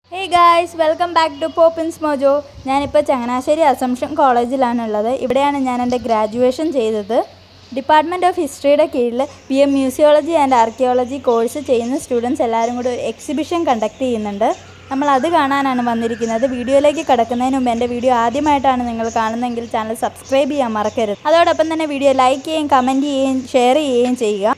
Hey guys welcome back to Poppins Mojo ഞാനിപ്പോൾ Changanassery assumption കോളേജിലാണുള്ളത് ഇവിടെയാണ് ഞാൻ എൻ്റെ ഗ്രാജുവേഷൻ ചെയ്തത് ഡിപ്പാർട്ട്മെൻറ്റ് ഓഫ് ഹിസ്റ്ററിയുടെ കീഴിൽ P M museology and archaeology course ചെയ്യുന്ന സ്റ്റുഡൻസ് എല്ലാവരും കൂടി ഒരു എക്സിബിഷൻ കണ്ടക്ട് ചെയ്യുന്നുണ്ട് നമ്മൾ അത് കാണാനാണ് വന്നിരിക്കുന്നത് വീഡിയോയിലേക്ക് കിടക്കുന്നതിന് മുമ്പ് എൻ്റെ വീഡിയോ ആദ്യമായിട്ടാണ് നിങ്ങൾ കാണുന്നതെങ്കിൽ ചാനൽ സബ്സ്ക്രൈബ് ചെയ്യാൻ മറക്കരുത് അതോടൊപ്പം തന്നെ വീഡിയോ ലൈക്ക് ചെയ്യുകയും കമൻറ്റ് ചെയ്യുകയും ഷെയർ ചെയ്യുകയും ചെയ്യുക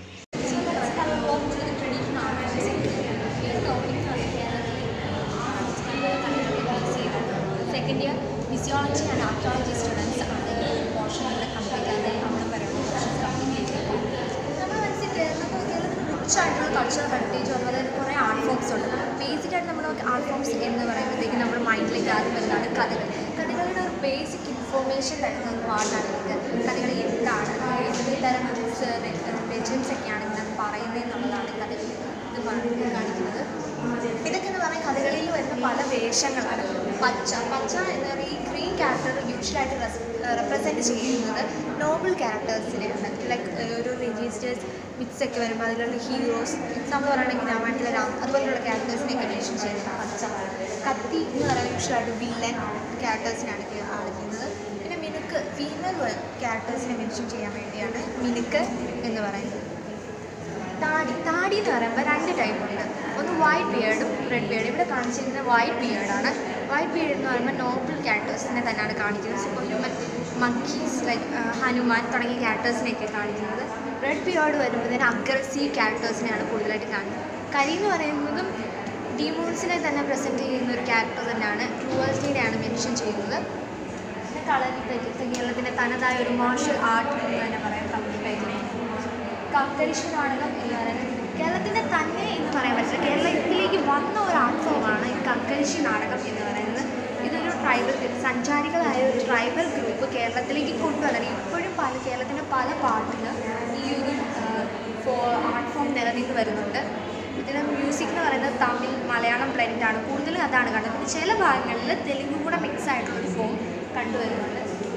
second year physiology and archaeology students ആണ് ഈ പോർഷൻ ഇവിടെ കംപ്ലീറ്റ് ആയത് അവിടെ വരെയുള്ള പോർഷൻസ് കംപ്ലീറ്റ് ചെയ്തത് നമ്മൾ മനസ്സിൽ കേരളത്തിൽ കേരളത്തിൽ റിച്ച് ആയിട്ടുള്ള കൾച്ചറൽ ഹെറിറ്റേജ് അതുപോലെ തന്നെ കുറേ ആർട്ട് ഫോംസ് ഉണ്ട് ബേസിക് ആയിട്ട് നമ്മൾ ആർട്ട് ഫോംസ് എന്ന് പറയുമ്പോഴത്തേക്ക് നമ്മുടെ മൈൻഡിലേക്ക് ആദ്യം വരുന്നതാണ് കഥകൾ കഥകളുടെ ഒരു ബേസിക് ഇൻഫോർമേഷൻ തരുന്ന ഒരു പാട്ടാണ് ഇത് കഥകൾ എന്താണ് ഏത് തരം ലെജൻസ് ഒക്കെയാണ് ഇതിനകത്ത് പറയുന്നത് എന്നുള്ളതാണ് കഥകൾ ഇത് പറഞ്ഞ് കാണിക്കുന്നത് ഇതൊക്കെ എന്ന് പറയുന്നത് കഥകളിൽ വരുന്ന പല വേഷങ്ങളാണ് പച്ച പച്ച എന്ന് പറയുന്ന ഈ ഗ്രീൻ ക്യാരക്ടർ യൂഷ്വലായിട്ട് റെപ്രസെൻറ്റ് ചെയ്യുന്നത് നോബിൾ ക്യാരക്ടേഴ്സിനെയാണ് ലൈക്ക് ഒരു റിലീജിയസ് മിക്സ് ഒക്കെ വരുമ്പോൾ അതിലുള്ള ഹീറോസ് നമ്മൾ പറയുകയാണെങ്കിൽ രാമായണത്തിലെ രാം അതുപോലെയുള്ള ക്യാരക്ടേഴ്സിനെയൊക്കെ മെൻഷൻ ചെയ്യുന്നത് പച്ച കത്തി എന്ന് പറയുന്നത് യൂഷ്വലായിട്ട് വില്ലൻ ക്യാരക്ടേഴ്സിനാണ് കാണിക്കുന്നത് പിന്നെ മിനുക്ക് ഫീമെയിൽ ക്യാരക്ടേഴ്സിനെ മെൻഷൻ ചെയ്യാൻ വേണ്ടിയാണ് മിനുക്ക് എന്ന് പറയുന്നത് താടി താടി എന്ന് പറയുമ്പോൾ രണ്ട് ടൈപ്പ് ഉണ്ട് ഒന്ന് വൈറ്റ് ബിയേർഡും റെഡ് ബിയേർഡും ഇവിടെ കാണിച്ചിരിക്കുന്നത് വൈറ്റ് ബിയേർഡാണ് വൈറ്റ് ബിയേർഡ് എന്ന് പറയുമ്പോൾ നോബിൾ ക്യാരക്ടേഴ്സിനെ തന്നെയാണ് കാണിക്കുന്നത് so human monkeys like Hanuman തുടങ്ങിയ ക്യാരക്ടേഴ്സിനെയൊക്കെ കാണിക്കുന്നത് റെഡ് ബിയേർഡ് വരുമ്പോഴത്തേന് അഗ്രസീവ് ക്യാരക്ടേഴ്സിനെയാണ് കൂടുതലായിട്ട് കാണിക്കുന്നത് കരി എന്ന് പറയുന്നതും ഡിമോൺസിനെ തന്നെ പ്രസൻറ്റ് ചെയ്യുന്ന ഒരു ക്യാരക്ടർ തന്നെയാണ് ക്രൂവൽറ്റിയുടെയാണ് മെൻഷൻ ചെയ്യുന്നത് പിന്നെ കളരി പറ്റി കേരളത്തിൻ്റെ തനതായ ഒരു മാർഷൽ ആർട്ട് എന്ന് തന്നെ പറയാം കമ്പ്ലീറ്റ് ആയിട്ട് കക്കരിശ് നാടകം എന്ന് പറയുന്നത് കേരളത്തിൻ്റെ തന്നെ എന്ന് പറയാൻ പറ്റില്ല കേരളത്തിലേക്ക് വന്ന ഒരു ആർട്ട് ഫോമാണ് ഈ കക്കരിശി നാടകം എന്ന് പറയുന്നത് ഇതൊരു ട്രൈബൽ സഞ്ചാരികളായ ഒരു ട്രൈബൽ ഗ്രൂപ്പ് കേരളത്തിലേക്ക് കൊണ്ടുവന്നത് ഇപ്പോഴും പല കേരളത്തിൻ്റെ പല പാട്ടിൽ ഈ ഒരു ഫോ ആർട്ട് ഫോം നിലനിന്ന് വരുന്നുണ്ട് ഇതിന് മ്യൂസിക് എന്ന് പറയുന്നത് തമിഴ് മലയാളം ബ്ലെൻഡാണ് കൂടുതലും അതാണ് കാണുന്നത് പിന്നെ ചില ഭാഗങ്ങളിൽ തെലുങ്ക് കൂടെ മിക്സ് ആയിട്ടുള്ളൊരു ഫോം കണ്ടുവരുന്നുണ്ട്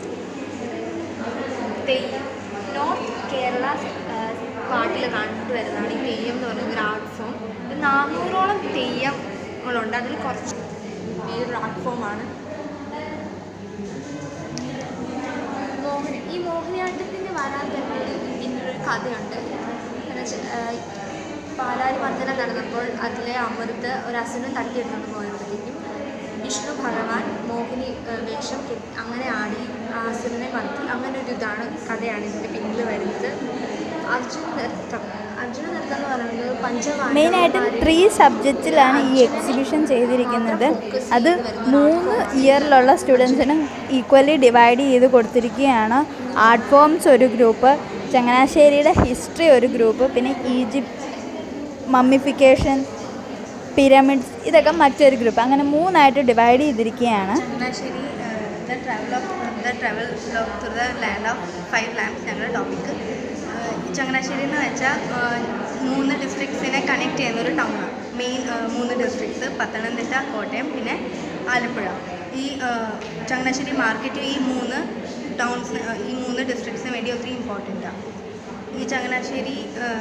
തെയ്യം നോർത്ത് കേരള പാട്ടിൽ കണ്ടുവരുന്നതാണ് ഈ തെയ്യം എന്ന് പറയുന്ന ഒരു ആർട്ട് ഫോം ഇത് നാനൂറോളം തെയ്യങ്ങളുണ്ട് അതിൽ കുറച്ച് ഈ ഒരു ആർട്ട് ഫോമാണ് മോഹിനി ഈ മോഹിനിയാട്ടത്തിന് വരാൻ തന്നെ ഇതിനൊരു കഥയുണ്ട് എന്ന് വെച്ചാൽ പാലാരി വന്ദനം നടന്നപ്പോൾ അതിലെ അമൃത് ഒരു അസുരൻ തട്ടിയെടുത്തുകൊണ്ട് പോയപ്പോഴത്തേക്കും വിഷ്ണു ഭഗവാൻ മോഹിനി ഏഹ്, വേഷം കെട്ടി അങ്ങനെ ആടി ആ അസുരനെ മത്തി അങ്ങനെ ഒരു ഇതാണ് കഥയാണ് ഇതിൻ്റെ പിന്നിൽ വരുന്നത് അർജുന നൃത്തം അർജുന നൃത്തം എന്ന് പറയുന്നത് പഞ്ചവാണ മെയിനായിട്ടും ത്രീ സബ്ജക്റ്റിലാണ് ഈ എക്സിബിഷൻ ചെയ്തിരിക്കുന്നത് അത് മൂന്ന് ഇയറിലുള്ള സ്റ്റുഡൻസിനും ഈക്വലി ഡിവൈഡ് ചെയ്ത് കൊടുത്തിരിക്കുകയാണ് ആർട്ട് ഫോംസ് ഒരു ഗ്രൂപ്പ് ചങ്ങനാശ്ശേരിയുടെ ഹിസ്റ്ററി ഒരു ഗ്രൂപ്പ് പിന്നെ ഈജിപ്ത് മമ്മിഫിക്കേഷൻ പിരമിഡ്സ് ഇതൊക്കെ മറ്റൊരു ഗ്രൂപ്പ് അങ്ങനെ മൂന്നായിട്ട് ഡിവൈഡ് ചെയ്തിരിക്കുകയാണ് Changanassery the travel of the travel through the land of five lamps ഞങ്ങളുടെ ടോപ്പിക്ക് ചങ്ങനാശ്ശേരി എന്ന് വെച്ചാൽ മൂന്ന് ഡിസ്ട്രിക്ട്സിനെ കണക്ട് ചെയ്യുന്ന ഒരു ടൗണാണ് മെയിൻ മൂന്ന് ഡിസ്ട്രിക്ട്സ് പത്തനംതിട്ട കോട്ടയം പിന്നെ ആലപ്പുഴ ഈ ആ, ചങ്ങനാശ്ശേരി മാർക്കറ്റ് ഈ മൂന്ന് ടൗൺസ് ഈ മൂന്ന് ഡിസ്ട്രിക്ട്സിന് വേണ്ടി ഒത്തിരി ഇമ്പോർട്ടൻ്റാണ് ഈ ചങ്ങനാശ്ശേരി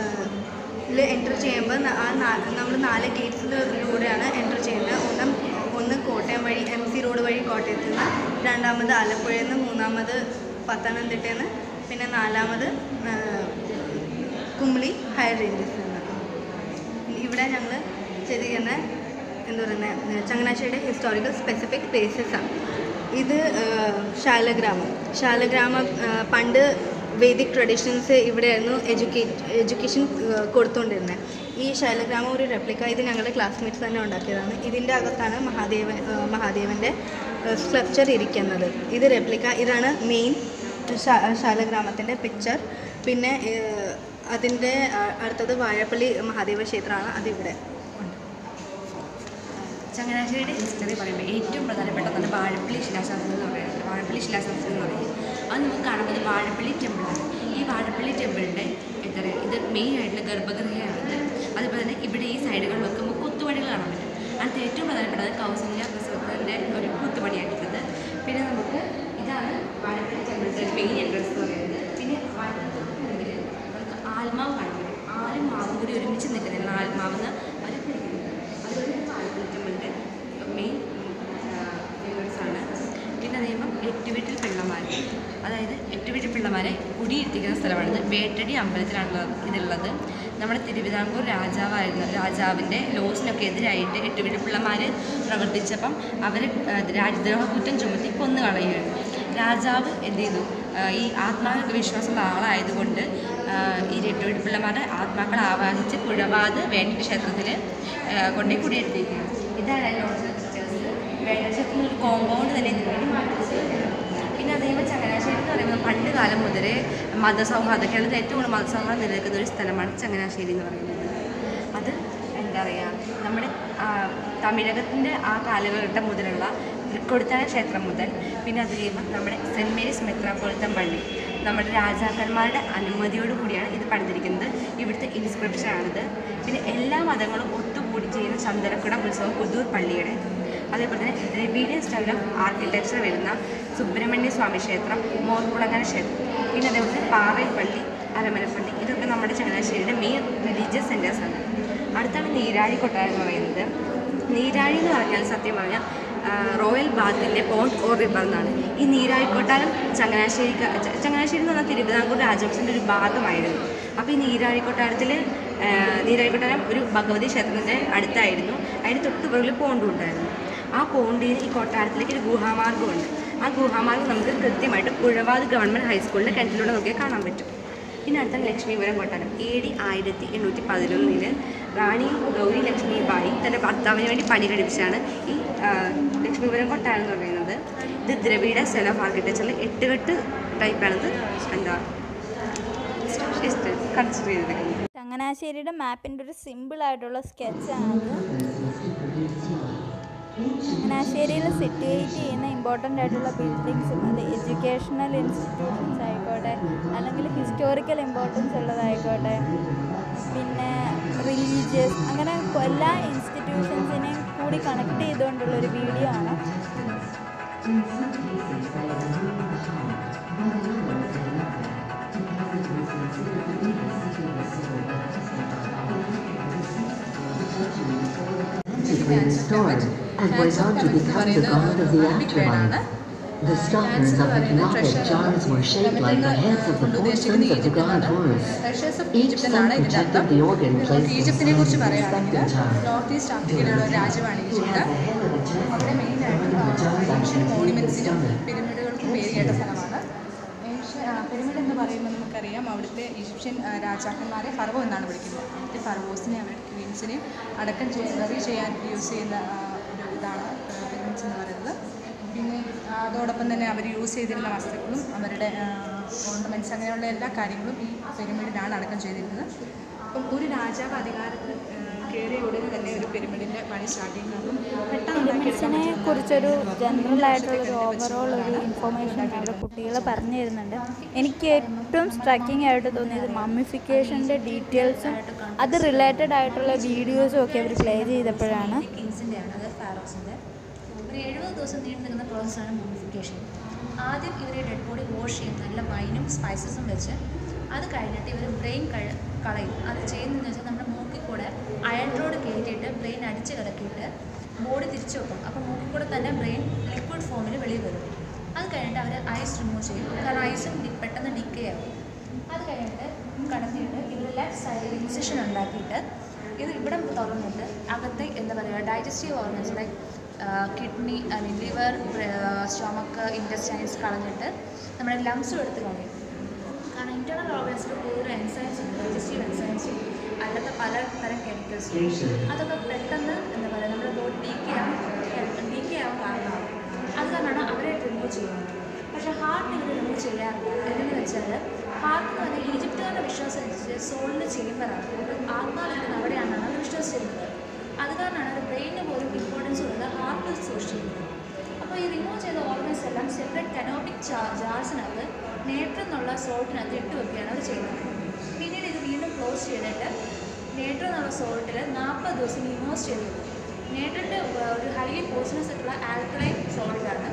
എൻ്റർ ചെയ്യുമ്പോൾ ന- ആ നമ്മൾ നാല് ഗേറ്റ്സിലൂടെയാണ് എൻ്റർ ചെയ്യുന്നത് ഒന്ന് ഒന്ന് കോട്ടയം വഴി എം സി റോഡ് വഴി കോട്ടയത്ത് നിന്ന് രണ്ടാമത് ആലപ്പുഴയിൽ നിന്ന് മൂന്നാമത് പത്തനംതിട്ടയിൽ നിന്ന് പിന്നെ നാലാമത് ആ, കുമ്മിളി ഹയർ റേഞ്ചസിൽ നിന്ന് ഇവിടെ ഞങ്ങൾ ചെയ്തിരിക്കുന്ന എന്താ പറയുന്നത് ചങ്ങനാശ്ശേരിയുടെ ഹിസ്റ്റോറിക്കൽ സ്പെസിഫിക് പ്ലേസസാണ് ഇത് ആ, ശാലഗ്രാമം ശാലഗ്രാമം ആ, പണ്ട് വേദിക് ട്രഡീഷൻസ് ഇവിടെയായിരുന്നു എഡ്യൂക്കേറ്റ് എഡ്യൂക്കേഷൻ കൊടുത്തുകൊണ്ടിരുന്നത് ഈ ശൈലഗ്രാമം ഒരു റെപ്ലിക്ക ഇത് ഞങ്ങളുടെ ക്ലാസ്മേറ്റ്സ് തന്നെ ഉണ്ടാക്കിയതാണ് ഇതിൻ്റെ അകത്താണ് മഹാദേവൻ ആ, മഹാദേവൻ്റെ സ്ക്ലപ്ചർ ഇരിക്കുന്നത് ഇത് റെപ്ലിക്ക ഇതാണ് മെയിൻ ശാലഗ്രാമത്തിൻ്റെ പിക്ചർ പിന്നെ ഏഹ്, അതിൻ്റെ അ- അടുത്തത് വാഴപ്പള്ളി മഹാദേവ ക്ഷേത്രമാണ് അതിവിടെ ഉണ്ട് ചങ്ങനാശ്ശേരിയുടെ ഹിസ്റ്ററി പറയുമ്പോൾ ഏറ്റവും പ്രധാനപ്പെട്ടതാണ് വാഴപ്പള്ളി ശിലാശാസ്ത്രം എന്ന് പറയുന്നത് വാഴപ്പള്ളി ശിലാശാസ്ത്രം എന്ന് പറയുന്നത് അത് നമുക്ക് കാണുന്നത് വാഴപ്പള്ളി ടെമ്പിളാണ് ഈ വാഴപ്പള്ളി ടെമ്പിളിൻ്റെ എന്താ പറയുക ഇത് മെയിൻ ആയിട്ടുള്ള ഗർഭഗൃഹമാണിത് അതുപോലെ തന്നെ ഇവിടെ ഈ സൈഡുകളിലൊക്കെ നമുക്ക് കൊത്തുപണികൾ കാണാൻ പറ്റും അതിനകത്ത് ഏറ്റവും പ്രധാനപ്പെട്ടത് കൗസല്യ പ്രസവത്തിൻ്റെ ഒരു കൊത്തുപണിയാണിത് പിന്നെ നമുക്ക് ഇതാണ് വാഴപ്പള്ളി ടെമ്പിളിൻ്റെ മെയിൻ എൻട്രൻസ് എന്ന് പറയുന്നത് പിന്നെ വാഴപ്പള്ളി തൊട്ട് മുമ്പിൽ നമുക്ക് ആൽമാവ് കാണാൻ പറ്റും ആലും മാവും കൂടി ഒരുമിച്ച് നിൽക്കുന്നതാണ് ആൽമാവെന്ന് അത് അതുപോലെ വാഴപ്പള്ളി ടെമ്പിളിൻ്റെ പിള്ളമാരെ കുടിയിരുത്തിക്കുന്ന സ്ഥലമാണിത് വേട്ടടി അമ്പലത്തിലാണുള്ളത് ഇതുള്ളത് നമ്മുടെ തിരുവിതാംകൂർ രാജാവായിരുന്ന രാജാവിൻ്റെ ലോസിനൊക്കെ എതിരായിട്ട് എട്ടുപിടി പിള്ളമാർ പ്രവർത്തിച്ചപ്പം അവർ രാജ്യദ്രോഹ കുറ്റം ചുമത്തി കൊന്നു കളയുകയാണ് രാജാവ് എന്ത് ചെയ്തു ആ, ഈ ആത്മാവിനൊക്കെ വിശ്വാസമുള്ള ആളായതുകൊണ്ട് ആ, ഈ എട്ടുപിടി പിള്ളമാരുടെ ആത്മാക്കളെ ആവാഹിച്ച് പുഴവാത് വേണ്ടി ക്ഷേത്രത്തിൽ കൊണ്ടുപോയി കുടിയിരുത്തിയിരിക്കുകയാണ് ഇതാണ് ലോഡ്സ് പിക്ചേഴ്സ് വേണ്ടക്ഷേത്രത്തിൽ ഒരു കോമ്പൗണ്ട് തന്നെ ഇതിന് വേണ്ടി മാറ്റി വെച്ചിരിക്കുകയാണ്. പിന്നെ അതേപോലെ ചങ്ങനാശ്ശേരി എന്ന് പറയുമ്പോൾ പണ്ട് കാലം മുതലേ മതസൗഹാർദ്ദം കേരളത്തിൽ ഏറ്റവും കൂടുതൽ മതസൗഹാർദ്ദം നിലനിൽക്കുന്ന ഒരു സ്ഥലമാണ് ചങ്ങനാശ്ശേരി എന്ന് പറയുന്നത് അത് എന്താ പറയുക നമ്മുടെ ആ, തമിഴകത്തിൻ്റെ ആ കാലഘട്ടം മുതലുള്ള തൃക്കൊടുത്താന ക്ഷേത്രം മുതൽ പിന്നെ അത് കഴിയുമ്പോൾ നമ്മുടെ സെൻറ്റ് മേരീസ് മെത്രാപ്പൊളിത്തൻ പള്ളി നമ്മുടെ രാജാക്കന്മാരുടെ അനുമതിയോട് കൂടിയാണ് ഇത് പണിതിരിക്കുന്നത് ഇവിടുത്തെ ഇൻസ്ക്രിപ്ഷനാണിത് പിന്നെ എല്ലാ മതങ്ങളും ഒത്തുകൂടി ചെയ്യുന്ന ചന്ദനക്കുടം ഉത്സവം പുതൂർ പള്ളിയുടെ അതേപോലെ തന്നെ ദ്രവീഡിയൻ സ്റ്റൈൽ ഓഫ് ആർക്കിടെക്ചർ വരുന്ന സുബ്രഹ്മണ്യ സ്വാമി ക്ഷേത്രം മോർക്കുളങ്ങര ക്ഷേത്രം പിന്നെ അതേപോലെ തന്നെ പാറയിൽ പള്ളി അരമനപ്പള്ളി ഇതൊക്കെ നമ്മുടെ ചങ്ങനാശ്ശേരിയുടെ മെയിൻ റിലീജിയസ് സെൻറ്റേഴ്സാണ് അടുത്താണ് നീരാഴി കൊട്ടാരം എന്ന് പറയുന്നത് നീരാഴി എന്ന് പറഞ്ഞാൽ സത്യം പറഞ്ഞാൽ ആ, റോയൽ ബാത്തിൻ്റെ പോണ്ട് ഓർ റിവർ എന്നാണ് ഈ നീരാഴി കൊട്ടാരം ചങ്ങനാശ്ശേരി ചങ്ങനാശ്ശേരി എന്ന് പറഞ്ഞാൽ തിരുവിതാംകൂർ രാജവംശത്തിൻ്റെ ഒരു ഭാഗമായിരുന്നു അപ്പോൾ ഈ നീരാഴി കൊട്ടാരത്തിൽ നീരാഴി കൊട്ടാരം ഒരു ഭഗവതി ക്ഷേത്രത്തിൻ്റെ അടുത്തായിരുന്നു അതിന് തൊട്ട് പുറകിൽ പോണ്ടും ഉണ്ടായിരുന്നു ആ പോണ്ടിയിൽ ഈ കൊട്ടാരത്തിലേക്ക് ഒരു ഗുഹാമാർഗ്ഗമുണ്ട് ആ ഗുഹാമാർഗ്ഗം നമുക്ക് കൃത്യമായിട്ട് ഉഴവാത് ഗവൺമെൻറ് ഹൈസ്കൂളിൻ്റെ കിണറ്റിലൂടെ നോക്കിയാൽ കാണാൻ പറ്റും പിന്നെ അടുത്ത ലക്ഷ്മീപുരം കൊട്ടാരം എ ഡി ആയിരത്തി എണ്ണൂറ്റി പതിനൊന്നില് റാണി ഗൗരി ലക്ഷ്മി ബായി തൻ്റെ ഭർത്താവിന് വേണ്ടി പണി കഴിപ്പിച്ചാണ് ഈ ആ, ലക്ഷ്മീപുരം കൊട്ടാരം എന്ന് പറയുന്നത് ഇത് ദ്രവിഡ സ്റ്റൈൽ ഓഫ് ആർക്കിടെക്ചറിൽ എട്ടുകെട്ട് ടൈപ്പാണിത് എന്താ കൺസിഡർ ചെയ്തിരിക്കുന്നത് ചങ്ങനാശ്ശേരിയുടെ മാപ്പിൻ്റെ ഒരു സിമ്പിളായിട്ടുള്ള സ്കെച്ചാണത് ചങ്ങനാശ്ശേരിയിൽ സിറ്റുവേറ്റ് ചെയ്യുന്ന ഇമ്പോർട്ടൻ്റ് ആയിട്ടുള്ള ബിൽഡിങ്സും അത് എഡ്യൂക്കേഷണൽ ഇൻസ്റ്റിറ്റ്യൂഷൻസ് ആയിക്കോട്ടെ അല്ലെങ്കിൽ ഹിസ്റ്റോറിക്കൽ ഇമ്പോർട്ടൻസ് ഉള്ളതായിക്കോട്ടെ പിന്നെ റിലീജിയസ് അങ്ങനെ എല്ലാ ഇൻസ്റ്റിറ്റ്യൂഷൻസിനെയും കൂടി കണക്ട് ചെയ്തുകൊണ്ടുള്ളൊരു വീഡിയോ ആണ് Secret story and went on to become the god of the afterlife. The stoppers of the Canopic jars were shaped like the heads of the four sons of the god Horus. Treasures of Each Egypt son എന്നാണ് ഇതിൻ്റെ protected അർത്ഥം the organ placed ഈജിപ്തിനെ കുറിച്ച് inside the പറയുകയാണെങ്കിൽ respective jar. North east ആഫ്രിക്കയിലുള്ള ഒരു രാജ്യമാണ് Egypt At the head of the jar, അവിടെ മെയിനായിട്ട് ഏഷ്യൻ മോണുമെൻറ്റ്സിനും പിരമിഡുകൾക്കും പേര് കേട്ട സ്ഥലമാണ് ഏഷ്യ പിരമിഡ് എന്ന് പറയുമ്പോൾ നമുക്കറിയാം അവിടുത്തെ ഈജിപ്ഷ്യൻ ആ, രാജാക്കന്മാരെ ഫറവോ എന്നാണ് വിളിക്കുന്നത് അവിടുത്തെ ഫറവോസിനെ അവരുടെ ക്വീൻസിനെയും അടക്കം ചെയ്യാൻ ബറി ചെയ്യാൻ യൂസ് ചെയ്യുന്ന ആ, ഒരു ഇതാണ് പിരമിഡ്സ് എന്ന് പറയുന്നത് പിന്നെ ആ, അതോടൊപ്പം തന്നെ അവർ യൂസ് ചെയ്തിരുന്ന വസ്തുക്കളും അവരുടെ ഓർണമെൻറ്റ്സ് അങ്ങനെയുള്ള എല്ലാ കാര്യങ്ങളും ഈ പിരമിഡിലാണ് അടക്കം ചെയ്തിരുന്നത് അപ്പം ഒരു രാജാവ് അധികാരത്തിൽ ആ, കയറിയ ഉടനെ തന്നെ ഒരു പിരമിഡിൻ്റെ പണി സ്റ്റാർട്ട് ചെയ്യുന്നതും പെട്ടെന്ന് ഉണ്ടാക്കിയെടുക്കാൻ പിരമിഡ്സിനെ പറ്റുന്ന കുറിച്ചൊരു ഒരു ജനറൽ മൂന്ന് ആയിട്ടുള്ള ഒരു വർഷത്തെ ഓവറോൾ ഒരു വെച്ചുകൊണ്ടാണ് ഇൻഫർമേഷൻ അവിടെ കുട്ടികൾ പറഞ്ഞു തരുന്നുണ്ട് എനിക്ക് ഏറ്റവും സ്ട്രക്കിംഗ് ആയിട്ട് തോന്നിയത് മമ്മിഫിക്കേഷൻ്റെ ഡീറ്റെയിൽസും അത് റിലേറ്റഡ് ആയിട്ടുള്ള വീഡിയോസും ഒക്കെ അവർ പ്ലേ ചെയ്തപ്പോഴാണ് കിങ്സിൻ്റെയാണ് അതായത് ഫാറോസിൻ്റെ ഒരു എഴുപത് ദിവസം നീണ്ടു നിൽക്കുന്ന പ്രോസസ്സാണ് മോഡിഫിക്കേഷൻ ആദ്യം ഇവർ ഡെഡ് ബോഡി വാഷ് ചെയ്യും നല്ല വൈനും സ്പൈസസും വെച്ച് അത് കഴിഞ്ഞിട്ട് ഇവർ ബ്രെയിൻ കഴി കളയും അത് ചെയ്യുന്നതെന്ന് വെച്ചാൽ നമ്മുടെ മൂക്കിൽ കൂടെ അയൺ റോഡ് കയറ്റിയിട്ട് ബ്രെയിൻ അടിച്ച് കിടക്കിയിട്ട് ബോഡി തിരിച്ചു വെക്കും അപ്പോൾ മൂക്കിൽ കൂടെ തന്നെ ബ്രെയിൻ ലിക്വിഡ് ഫോമിൽ വെളിയിൽ വരും അത് കഴിഞ്ഞിട്ട് അവർ ഐസ് റിമൂവ് ചെയ്യും കാരണം ഐസും പെട്ടെന്ന് ഡിക്കേ ആവും അത് കഴിഞ്ഞിട്ട് കടത്തിയിട്ട് ഇവർ ലെഫ്റ്റ് സൈഡിൽ ഇൻസിഷൻ ഉണ്ടാക്കിയിട്ട് ഇത് ഇവിടെ തുറന്നിട്ട് അകത്തെ എന്താ പറയുക digestive organs like kidney I mean liver stomach intestines കളഞ്ഞിട്ട് നമ്മുടെ ലങ്സും എടുത്ത് കളയും കാരണം ഇൻറ്റേർണൽ ഓർഗൻസിൽ കൂടുതൽ എൻസൈംസ് ഉണ്ട് ഡൈജസ്റ്റീവ് എൻസൈംസും അല്ലാത്ത പല തരം കെമിക്കൽസും അതൊക്കെ പെട്ടെന്ന് എന്താ പറയുക നമ്മുടെ ബോഡി ഡീക്കേ ആവും ഡീക്കേ ആവാൻ കാരണമാവും അത് കാരണമാണ് അവരെ റിമൂവ് ചെയ്യുന്നത് പക്ഷേ ഹാർട്ടിന് ഇവർ റിമൂവ് ചെയ്യാറില്ല എന്തെന്ന് വെച്ചാൽ ഹാർട്ട് എന്ന് പറഞ്ഞാൽ ഈജിപ്തുകാരുടെ വിശ്വാസം അനുസരിച്ച് സോളിൻ്റെ ചേമ്പറാണ് അപ്പം ആത്മാവിരിക്കുന്നത് അവിടെയാണെന്നാണ് അവർ വിശ്വസിച്ചിരുന്നത് അത് കാരണമാണ് അവർ ബ്രെയിനിന് പോലും ഇമ്പോർട്ടൻസ് കൊടുത്ത് ഹാർട്ട് സൂക്ഷിച്ചിരുന്നത് അപ്പോൾ ഈ റിമൂവ് ചെയ്ത ഓർഗൻസ് എല്ലാം സെപ്പറേറ്റ് കനോട്ടിക് ജാർസിനകത്ത് നേട്ടർ എന്നുള്ള സോൾട്ടിനകത്ത് ഇട്ട് വെക്കുകയാണ് അവർ ചെയ്യുന്നത് പിന്നീട് ഇത് വീണ്ടും ക്ലോസ് ചെയ്തിട്ട് നേട്ടർ എന്നുള്ള സോൾട്ടിൽ നാൽപ്പത് ദിവസം ഇമോസ് ചെയ്തത് നേട്ടറിൻ്റെ ഒരു ഹൈലി പോയിസണസ് ആയിട്ടുള്ള ആൽക്കലൈൻ സോൾട്ടാണ്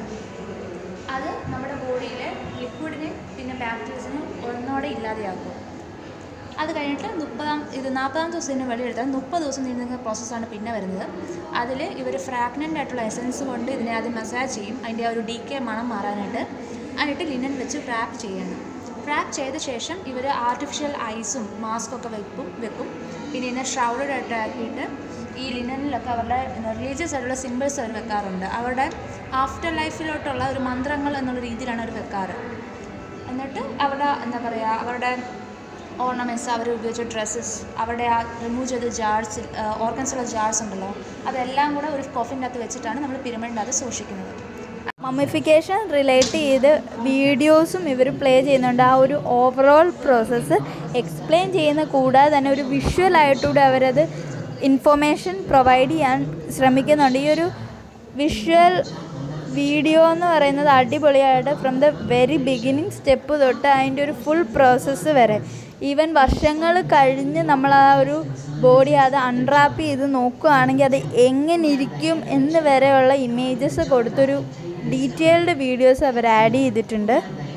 അത് നമ്മുടെ ബോഡിയിലെ ലിക്വിഡിനെ പിന്നെ ബാക്ടീരിയസിനെ ഒന്നോടെ ഇല്ലാതെയാക്കും അത് കഴിഞ്ഞിട്ട് മുപ്പതാം ഇത് നാൽപ്പതാം ദിവസത്തിന് വെളിയെടുത്താൽ മുപ്പത് ദിവസം നീണ്ടു നിൽക്കുന്ന പ്രോസസ്സാണ് പിന്നെ വരുന്നത് അതിൽ ഇവർ ഫ്രാഗ്നൻ്റ് ആയിട്ടുള്ള എസൻസ് കൊണ്ട് ഇതിനെ ആദ്യം മസാജ് ചെയ്യും അതിൻ്റെ ആ ഒരു ഡി കെ മണം മാറാനായിട്ട് എന്നിട്ട് ലിനൻ വെച്ച് റാപ്പ് ചെയ്യണം റാപ്പ് ചെയ്ത ശേഷം ഇവർ ആർട്ടിഫിഷ്യൽ ഐസും മാസ്കും ഒക്കെ വെക്കും വെക്കും പിന്നെ ഇതിനെ ഷ്രൗഡഡ് ആയിട്ട് ആക്കിയിട്ട് ഈ ലിനനിലൊക്കെ അവരുടെ റിലീജിയസ് ആയിട്ടുള്ള സിമ്പിൾസ് അവർ വെക്കാറുണ്ട് അവരുടെ ആഫ്റ്റർ ലൈഫിലോട്ടുള്ള ഒരു മന്ത്രങ്ങൾ എന്നുള്ള രീതിയിലാണ് അവർ വെക്കാറ് എന്നിട്ട് അവിടെ എന്താ പറയുക അവരുടെ ഓർണമെൻറ്റ്സ് അവർ ഉപയോഗിച്ച ഡ്രസ്സസ് അവരുടെ ആ റിമൂവ് ചെയ്ത ജാർസ് ഓർഗൻസുള്ള ജാർസ് ഉണ്ടല്ലോ അതെല്ലാം കൂടെ ഒരു കോഫിൻ്റെ അകത്ത് വെച്ചിട്ടാണ് നമ്മൾ പിരമിഡിൻ്റെ അകത്ത് സൂക്ഷിക്കുന്നത് മമ്മിഫിക്കേഷൻ റിലേറ്റ് ചെയ്ത് വീഡിയോസും ഇവർ പ്ലേ ചെയ്യുന്നുണ്ട് ആ ഒരു ഓവറോൾ പ്രോസസ്സ് എക്സ്പ്ലെയിൻ ചെയ്യുന്ന കൂടാതെ തന്നെ ഒരു വിഷ്വലായിട്ടൂടെ അവരത് ഇൻഫർമേഷൻ പ്രൊവൈഡ് ചെയ്യാൻ ശ്രമിക്കുന്നുണ്ട് ഈ ഒരു വിഷ്വൽ വീഡിയോ എന്ന് പറയുന്നത് അടിപൊളിയായിട്ട് from the very beginning step തൊട്ട് അതിൻ്റെ ഒരു ഫുൾ പ്രോസസ്സ് വരെ ഈവൻ വർഷങ്ങൾ കഴിഞ്ഞ് നമ്മൾ ആ ഒരു ബോഡി അത് അൺറാപ്പ് ചെയ്ത് നോക്കുകയാണെങ്കിൽ അത് എങ്ങനെ ഇരിക്കും എന്ന് വരെയുള്ള ഇമേജസ് കൊടുത്തൊരു ഡീറ്റെയിൽഡ് വീഡിയോസ് അവർ ആഡ് ചെയ്തിട്ടുണ്ട്